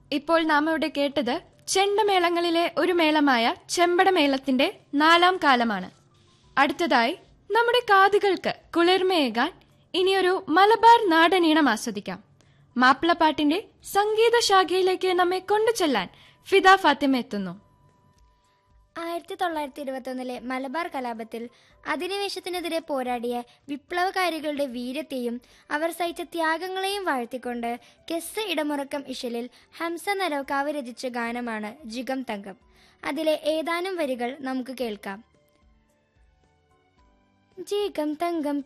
ഇപ്പോൾ നാം ഇവിടെ കേട്ടത് ചെണ്ടമേളങ്ങളിലെ ഒരു മേളമായ ചെമ്പടമേളത്തിന്റെ നാലാം കാലമാണ് അടുത്തതായി നമ്മുടെ കാതുകൾക്ക് കുളിർമയേകാൻ ഇനിയൊരു മലബാർ നാടനീണം ആസ്വദിക്കാം മാപ്പിളപ്പാട്ടിന്റെ സംഗീത ശാഖയിലേക്ക് നമ്മെ കൊണ്ടുചെല്ലാൻ ഫിദ ഫാത്തിമ എത്തുന്നു ആയിരത്തി തൊള്ളായിരത്തി ഇരുപത്തൊന്നിലെ മലബാർ കലാപത്തിൽ അധിനിവേശത്തിനെതിരെ പോരാടിയ വിപ്ലവകാരികളുടെ വീര്യത്തെയും അവർ സഹിച്ച ത്യാഗങ്ങളെയും വാഴ്ത്തിക്കൊണ്ട് കെസ് ഇടമുറക്കം ഇശലിൽ ഹംസ നരവക്കാവ് രചിച്ച ഗാനമാണ് ജിഗം തങ്കം അതിലെ ഏതാനും വരികൾ നമുക്ക് കേൾക്കാം ജീകം തങ്കം